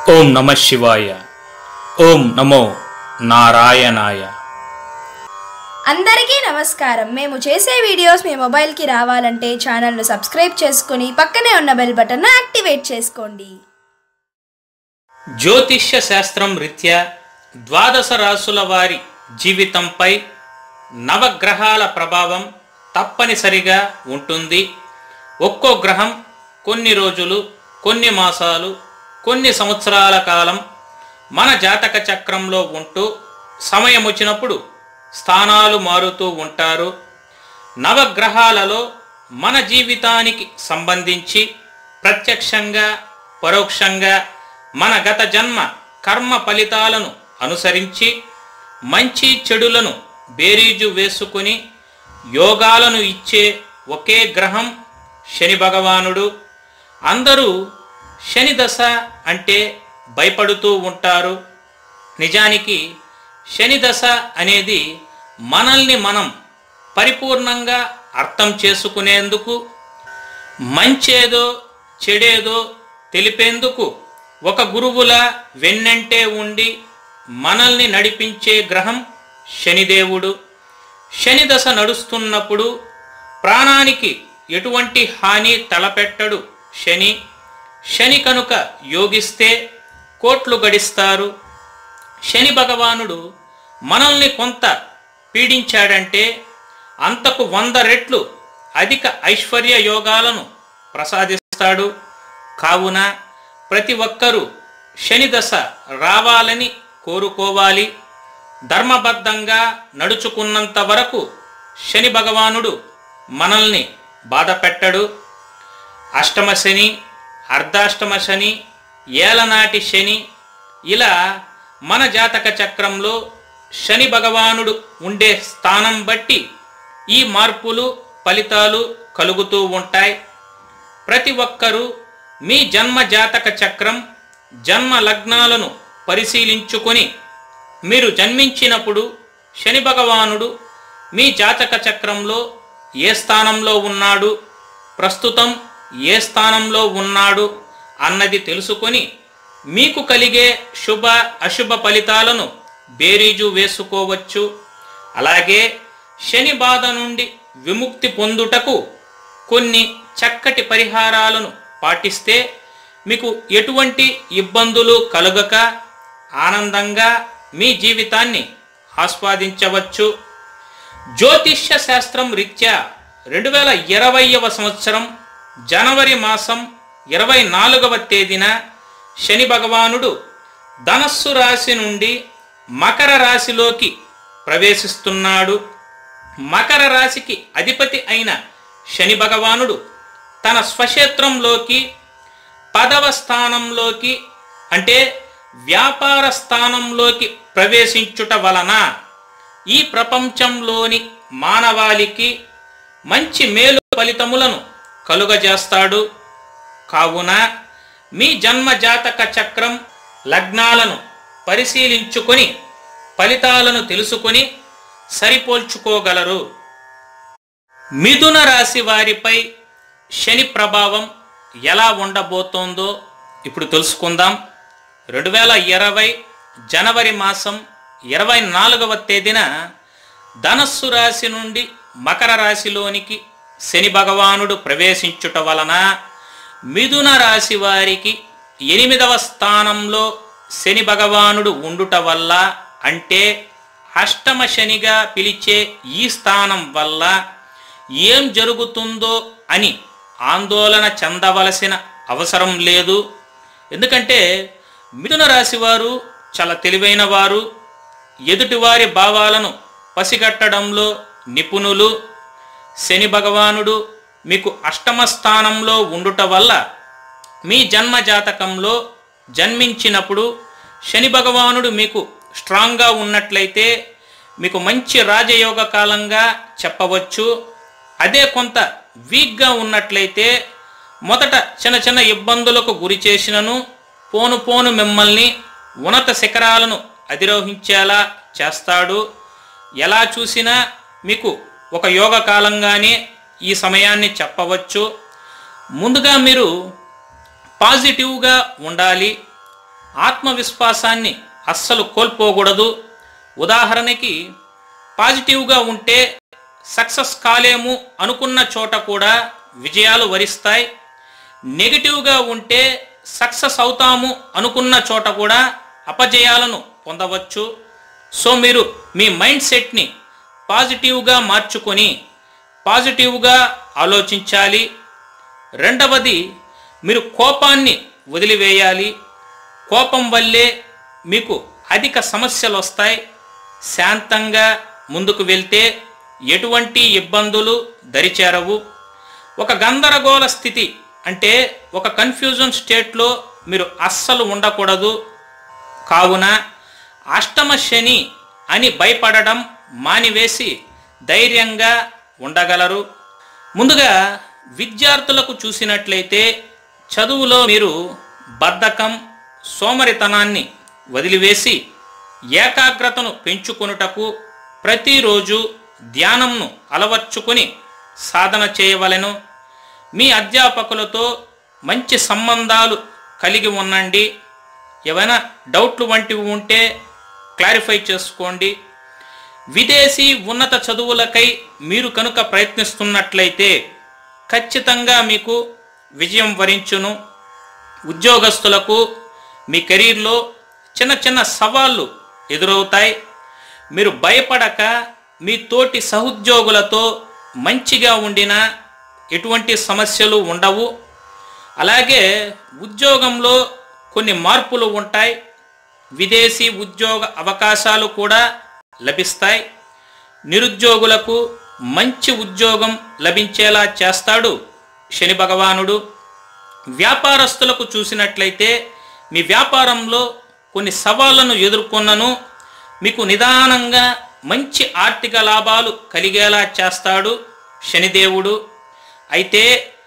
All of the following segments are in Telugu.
ఓం నమ శివాయ ఓం నమో నారాయణాయ అందరికీ నమస్కారం మేము చేసే వీడియోస్ మీ మొబైల్కి రావాలంటే ఛానల్ను సబ్స్క్రైబ్ చేసుకుని పక్కనే ఉన్న బెల్ బటన్ను యాక్టివేట్ చేసుకోండి జ్యోతిష్య శాస్త్రం రీత్యా ద్వాదశ రాసుల వారి జీవితంపై నవగ్రహాల ప్రభావం తప్పనిసరిగా ఉంటుంది ఒక్కో గ్రహం కొన్ని రోజులు కొన్ని మాసాలు కొన్ని సంవత్సరాల కాలం మన జాతక చక్రంలో ఉంటూ సమయం వచ్చినప్పుడు స్థానాలు మారుతూ ఉంటారు నవగ్రహాలలో మన జీవితానికి సంబంధించి ప్రత్యక్షంగా పరోక్షంగా మన గత జన్మ కర్మ ఫలితాలను అనుసరించి మంచి చెడులను బేరీజు వేసుకుని యోగాలను ఇచ్చే ఒకే గ్రహం శని భగవానుడు అందరూ శని దశ అంటే భయపడుతూ ఉంటారు నిజానికి శని దశ అనేది మనల్ని మనం పరిపూర్ణంగా అర్థం చేసుకునేందుకు మంచేదో చెడేదో తెలిపేందుకు ఒక గురువుల వెన్నంటే ఉండి మనల్ని నడిపించే గ్రహం శనిదేవుడు శని దశ నడుస్తున్నప్పుడు ప్రాణానికి ఎటువంటి హాని తలపెట్టడు శని శని కనుక యోగిస్తే కోట్లు గడిస్తారు శని భగవానుడు మనల్ని కొంత పీడించాడంటే అంతకు వంద రెట్లు అధిక ఐశ్వర్య యోగాలను ప్రసాదిస్తాడు కావున ప్రతి ఒక్కరూ శని దశ రావాలని కోరుకోవాలి ధర్మబద్ధంగా నడుచుకున్నంత వరకు శని భగవానుడు మనల్ని బాధ పెట్టడు అష్టమ శని అర్ధాష్టమ శని ఏలనాటి శని ఇలా మన జాతక చక్రంలో శని భగవానుడు ఉండే స్థానం బట్టి ఈ మార్పులు ఫలితాలు కలుగుతూ ఉంటాయి ప్రతి ఒక్కరూ మీ జన్మ జాతక చక్రం జన్మ లగ్నాలను పరిశీలించుకొని మీరు జన్మించినప్పుడు శని భగవానుడు మీ జాతక చక్రంలో ఏ స్థానంలో ఉన్నాడు ప్రస్తుతం ఏ స్థానంలో ఉన్నాడు అన్నది తెలుసుకొని మీకు కలిగే శుభ అశుభ ఫలితాలను బేరీజు వేసుకోవచ్చు అలాగే శని బాధ నుండి విముక్తి పొందుటకు కొన్ని చక్కటి పరిహారాలను పాటిస్తే మీకు ఎటువంటి ఇబ్బందులు కలుగక ఆనందంగా మీ జీవితాన్ని ఆస్వాదించవచ్చు జ్యోతిష్య శాస్త్రం రీత్యా రెండు వేల ఇరవైవ సంవత్సరం జనవరి మాసం ఇరవై నాలుగవ తేదీన శని భగవానుడు ధనస్సు రాశి నుండి మకర రాశిలోకి ప్రవేశిస్తున్నాడు మకర రాశికి అధిపతి అయిన శని భగవానుడు తన స్వక్షేత్రంలోకి పదవ స్థానంలోకి అంటే వ్యాపార స్థానంలోకి ప్రవేశించుట వలన ఈ ప్రపంచంలోని మానవాళికి మంచి మేలు ఫలితములను కలుగజేస్తాడు కావున మీ జన్మ జాతక చక్రం లగ్నాలను పరిశీలించుకొని ఫలితాలను తెలుసుకొని సరిపోల్చుకోగలరు మిథున రాశి వారిపై శని ప్రభావం ఎలా ఉండబోతోందో ఇప్పుడు తెలుసుకుందాం రెండు వేల ఇరవై జనవరి మాసం ఇరవై నాలుగవ తేదీన ధనస్సు రాశి నుండి మకర రాశిలోనికి శని భగవానుడు ప్రవేశించుట వలన మిథున రాశి వారికి ఎనిమిదవ స్థానంలో శని భగవానుడు ఉండుట వల్ల అంటే అష్టమ శనిగా పిలిచే ఈ స్థానం వల్ల ఏం జరుగుతుందో అని ఆందోళన చెందవలసిన అవసరం లేదు ఎందుకంటే మిథున రాశి వారు చాలా తెలివైన వారు ఎదుటివారి భావాలను పసిగట్టడంలో నిపుణులు శని భగవానుడు మీకు అష్టమ స్థానంలో ఉండుట వల్ల మీ జన్మ జాతకంలో జన్మించినప్పుడు శని భగవానుడు మీకు స్ట్రాంగ్గా ఉన్నట్లయితే మీకు మంచి రాజయోగ కాలంగా చెప్పవచ్చు అదే కొంత వీక్గా ఉన్నట్లయితే మొదట చిన్న చిన్న ఇబ్బందులకు గురి చేసినను పోను పోను మిమ్మల్ని ఉన్నత శిఖరాలను అధిరోహించేలా చేస్తాడు ఎలా చూసినా మీకు ఒక యోగ కాలంగానే ఈ సమయాన్ని చెప్పవచ్చు ముందుగా మీరు పాజిటివ్గా ఉండాలి ఆత్మవిశ్వాసాన్ని అస్సలు కోల్పోకూడదు ఉదాహరణకి పాజిటివ్గా ఉంటే సక్సెస్ కాలేము అనుకున్న చోట కూడా విజయాలు వరిస్తాయి నెగిటివ్గా ఉంటే సక్సెస్ అవుతాము అనుకున్న చోట కూడా అపజయాలను పొందవచ్చు సో మీరు మీ మైండ్ సెట్ని పాజిటివ్గా మార్చుకొని పాజిటివ్గా ఆలోచించాలి రెండవది మీరు కోపాన్ని వదిలివేయాలి కోపం వల్లే మీకు అధిక సమస్యలు వస్తాయి శాంతంగా ముందుకు వెళ్తే ఎటువంటి ఇబ్బందులు దరిచేరవు ఒక గందరగోళ స్థితి అంటే ఒక కన్ఫ్యూజన్ స్టేట్లో మీరు అస్సలు ఉండకూడదు కావున అష్టమ శని అని భయపడడం మానివేసి ధైర్యంగా ఉండగలరు ముందుగా విద్యార్థులకు చూసినట్లయితే చదువులో మీరు బద్ధకం సోమరితనాన్ని వదిలివేసి ఏకాగ్రతను పెంచుకొనుటకు ప్రతిరోజు ధ్యానంను అలవర్చుకొని సాధన చేయవలెను మీ అధ్యాపకులతో మంచి సంబంధాలు కలిగి ఉండండి ఏవైనా డౌట్లు వంటివి ఉంటే క్లారిఫై చేసుకోండి విదేశీ ఉన్నత చదువులకై మీరు కనుక ప్రయత్నిస్తున్నట్లయితే ఖచ్చితంగా మీకు విజయం వరించును ఉద్యోగస్తులకు మీ కెరీర్లో చిన్న చిన్న సవాళ్ళు ఎదురవుతాయి మీరు భయపడక మీ తోటి సహోద్యోగులతో మంచిగా ఉండినా ఎటువంటి సమస్యలు ఉండవు అలాగే ఉద్యోగంలో కొన్ని మార్పులు ఉంటాయి విదేశీ ఉద్యోగ అవకాశాలు కూడా లభిస్తాయి నిరుద్యోగులకు మంచి ఉద్యోగం లభించేలా చేస్తాడు శని భగవానుడు వ్యాపారస్తులకు చూసినట్లయితే మీ వ్యాపారంలో కొన్ని సవాళ్లను ఎదుర్కొన్నను మీకు నిదానంగా మంచి ఆర్థిక లాభాలు కలిగేలా చేస్తాడు శనిదేవుడు అయితే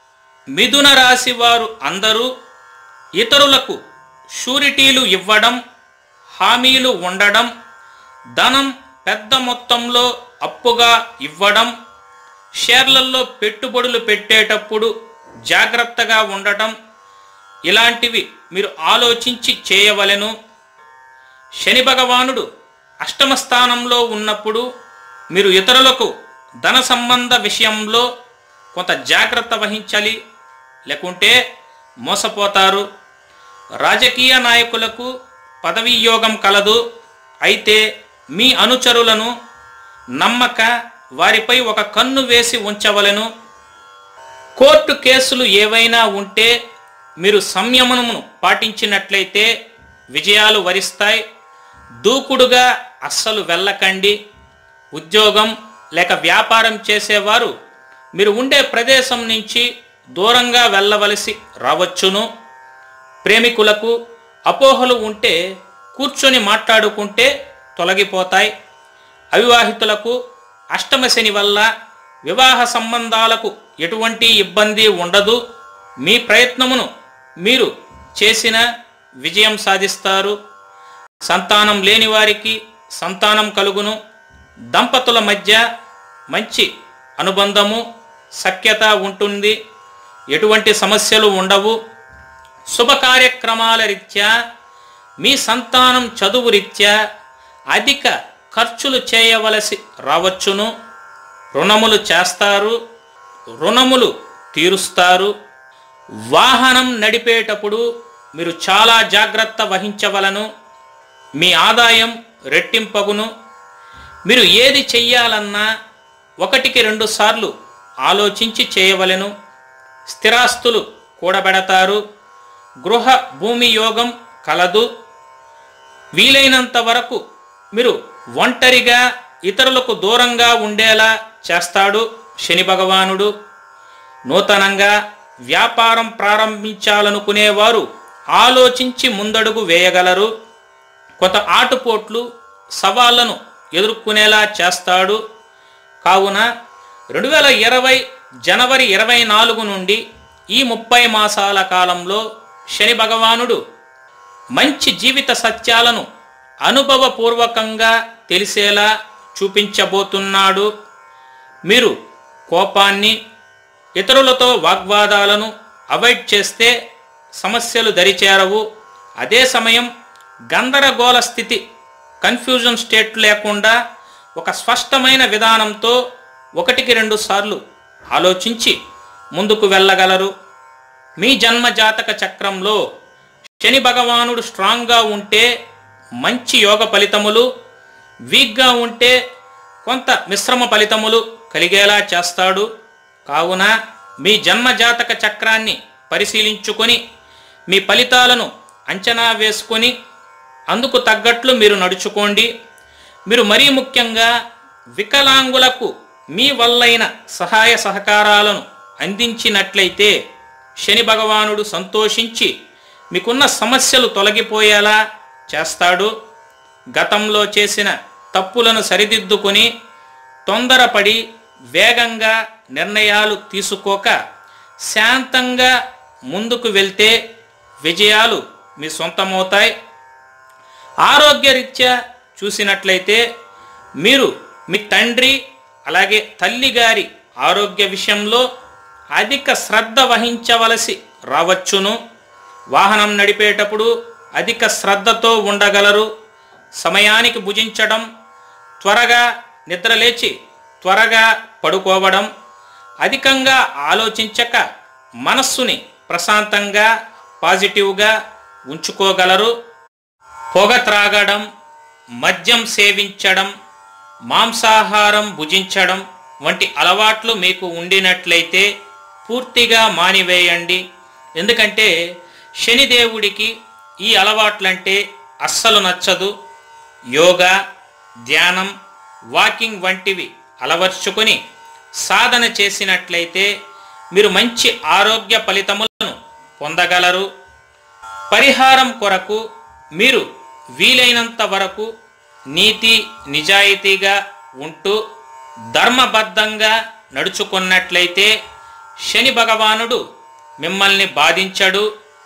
మిథున రాశి వారు అందరూ ఇతరులకు షూరిటీలు ఇవ్వడం హామీలు ఉండడం ధనం పెద్ద మొత్తంలో అప్పుగా ఇవ్వడం షేర్లలో పెట్టుబడులు పెట్టేటప్పుడు జాగ్రత్తగా ఉండటం ఇలాంటివి మీరు ఆలోచించి చేయవలెను శని భగవానుడు అష్టమ స్థానంలో ఉన్నప్పుడు మీరు ఇతరులకు ధన సంబంధ విషయంలో కొంత జాగ్రత్త వహించాలి లేకుంటే మోసపోతారు రాజకీయ నాయకులకు పదవీ యోగం కలదు అయితే మీ అనుచరులను నమ్మక వారిపై ఒక కన్ను వేసి ఉంచవలెను కోర్టు కేసులు ఏవైనా ఉంటే మీరు సంయమనమును పాటించినట్లయితే విజయాలు వరిస్తాయి దూకుడుగా అస్సలు వెళ్ళకండి ఉద్యోగం లేక వ్యాపారం చేసేవారు మీరు ఉండే ప్రదేశం నుంచి దూరంగా వెళ్ళవలసి రావచ్చును ప్రేమికులకు అపోహలు ఉంటే కూర్చొని మాట్లాడుకుంటే తొలగిపోతాయి అవివాహితులకు అష్టమ శని వల్ల వివాహ సంబంధాలకు ఎటువంటి ఇబ్బంది ఉండదు మీ ప్రయత్నమును మీరు చేసిన విజయం సాధిస్తారు సంతానం లేని వారికి సంతానం కలుగును దంపతుల మధ్య మంచి అనుబంధము సఖ్యత ఉంటుంది ఎటువంటి సమస్యలు ఉండవు శుభ కార్యక్రమాల రీత్యా మీ సంతానం చదువు రీత్యా అధిక ఖర్చులు చేయవలసి రావచ్చును రుణములు చేస్తారు రుణములు తీరుస్తారు వాహనం నడిపేటప్పుడు మీరు చాలా జాగ్రత్త వహించవలను మీ ఆదాయం రెట్టింపగును మీరు ఏది చెయ్యాలన్నా ఒకటికి రెండు సార్లు ఆలోచించి చేయవలెను స్థిరాస్తులు కూడబెడతారు గృహ భూమి యోగం కలదు వీలైనంత వరకు మీరు ఒంటరిగా ఇతరులకు దూరంగా ఉండేలా చేస్తాడు శని భగవానుడు నూతనంగా వ్యాపారం ప్రారంభించాలనుకునేవారు ఆలోచించి ముందడుగు వేయగలరు కొంత ఆటుపోట్లు సవాళ్లను ఎదుర్కొనేలా చేస్తాడు కావున రెండు వేల ఇరవై జనవరి ఇరవై నాలుగు నుండి ఈ ముప్పై మాసాల కాలంలో శని భగవానుడు మంచి జీవిత సత్యాలను అనుభవపూర్వకంగా తెలిసేలా చూపించబోతున్నాడు మీరు కోపాన్ని ఇతరులతో వాగ్వాదాలను అవాయిడ్ చేస్తే సమస్యలు దరిచేరవు అదే సమయం గందరగోళ స్థితి కన్ఫ్యూజన్ స్టేట్ లేకుండా ఒక స్పష్టమైన విధానంతో ఒకటికి రెండు సార్లు ఆలోచించి ముందుకు వెళ్ళగలరు మీ జన్మ జాతక చక్రంలో శని భగవానుడు స్ట్రాంగ్గా ఉంటే మంచి యోగ ఫలితములు వీక్గా ఉంటే కొంత మిశ్రమ ఫలితములు కలిగేలా చేస్తాడు కావున మీ జన్మ జాతక చక్రాన్ని పరిశీలించుకొని మీ ఫలితాలను అంచనా వేసుకొని అందుకు తగ్గట్లు మీరు నడుచుకోండి మీరు మరీ ముఖ్యంగా వికలాంగులకు మీ వల్లైన సహాయ సహకారాలను అందించినట్లయితే శని భగవానుడు సంతోషించి మీకున్న సమస్యలు తొలగిపోయేలా చేస్తాడు గతంలో చేసిన తప్పులను సరిదిద్దుకొని తొందరపడి వేగంగా నిర్ణయాలు తీసుకోక శాంతంగా ముందుకు వెళ్తే విజయాలు మీ సొంతమవుతాయి ఆరోగ్యరీత్యా చూసినట్లయితే మీరు మీ తండ్రి అలాగే తల్లిగారి ఆరోగ్య విషయంలో అధిక శ్రద్ధ వహించవలసి రావచ్చును వాహనం నడిపేటప్పుడు అధిక శ్రద్ధతో ఉండగలరు సమయానికి భుజించడం త్వరగా నిద్రలేచి త్వరగా పడుకోవడం అధికంగా ఆలోచించక మనస్సుని ప్రశాంతంగా పాజిటివ్గా ఉంచుకోగలరు పొగ త్రాగడం మద్యం సేవించడం మాంసాహారం భుజించడం వంటి అలవాట్లు మీకు ఉండినట్లయితే పూర్తిగా మానివేయండి ఎందుకంటే శనిదేవుడికి ఈ అలవాట్లంటే అస్సలు నచ్చదు యోగా ధ్యానం వాకింగ్ వంటివి అలవర్చుకొని సాధన చేసినట్లయితే మీరు మంచి ఆరోగ్య ఫలితములను పొందగలరు పరిహారం కొరకు మీరు వీలైనంత వరకు నీతి నిజాయితీగా ఉంటూ ధర్మబద్ధంగా నడుచుకున్నట్లయితే శని భగవానుడు మిమ్మల్ని బాధించడు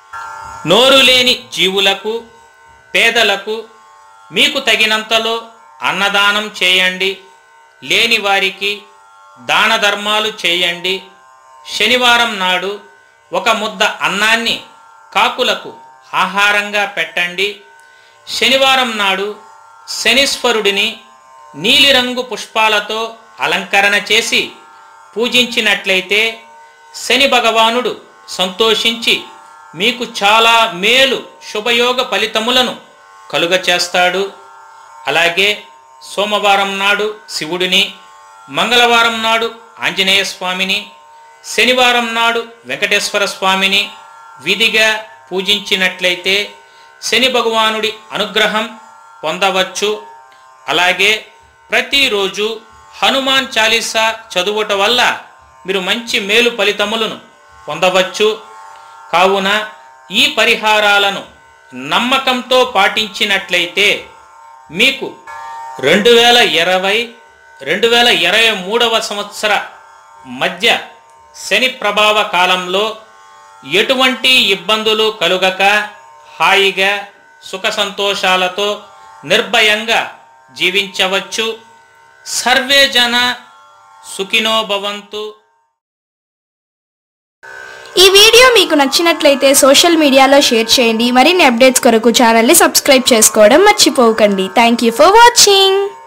నోరు లేని జీవులకు పేదలకు మీకు తగినంతలో అన్నదానం చేయండి లేని వారికి దాన ధర్మాలు చేయండి శనివారం నాడు ఒక ముద్ద అన్నాన్ని కాకులకు ఆహారంగా పెట్టండి శనివారం నాడు శనీశ్వరుడిని నీలిరంగు పుష్పాలతో అలంకరణ చేసి పూజించినట్లయితే శని భగవానుడు సంతోషించి మీకు చాలా మేలు శుభయోగ ఫలితములను కలుగచేస్తాడు అలాగే సోమవారం నాడు శివుడిని మంగళవారం నాడు ఆంజనేయ స్వామిని శనివారం నాడు వెంకటేశ్వర స్వామిని విధిగా పూజించినట్లయితే శని భగవానుడి అనుగ్రహం పొందవచ్చు అలాగే ప్రతిరోజు హనుమాన్ చాలీసా చదువుట వల్ల మీరు మంచి మేలు ఫలితములను పొందవచ్చు కావున ఈ పరిహారాలను నమ్మకంతో పాటించినట్లయితే మీకు రెండు వేల ఇరవై రెండు వేల ఇరవై మూడవ సంవత్సర మధ్య శని ప్రభావ కాలంలో ఎటువంటి ఇబ్బందులు కలుగక హాయిగా సుఖ సంతోషాలతో నిర్భయంగా జీవించవచ్చు సర్వే జన సుఖినో భవంతు ఈ వీడియో మీకు నచ్చినట్లయితే సోషల్ మీడియాలో షేర్ చేయండి మరిన్ని అప్డేట్స్ కొరకు ఛానల్ని సబ్స్క్రైబ్ చేసుకోవడం మర్చిపోకండి థ్యాంక్ యూ ఫర్ వాచింగ్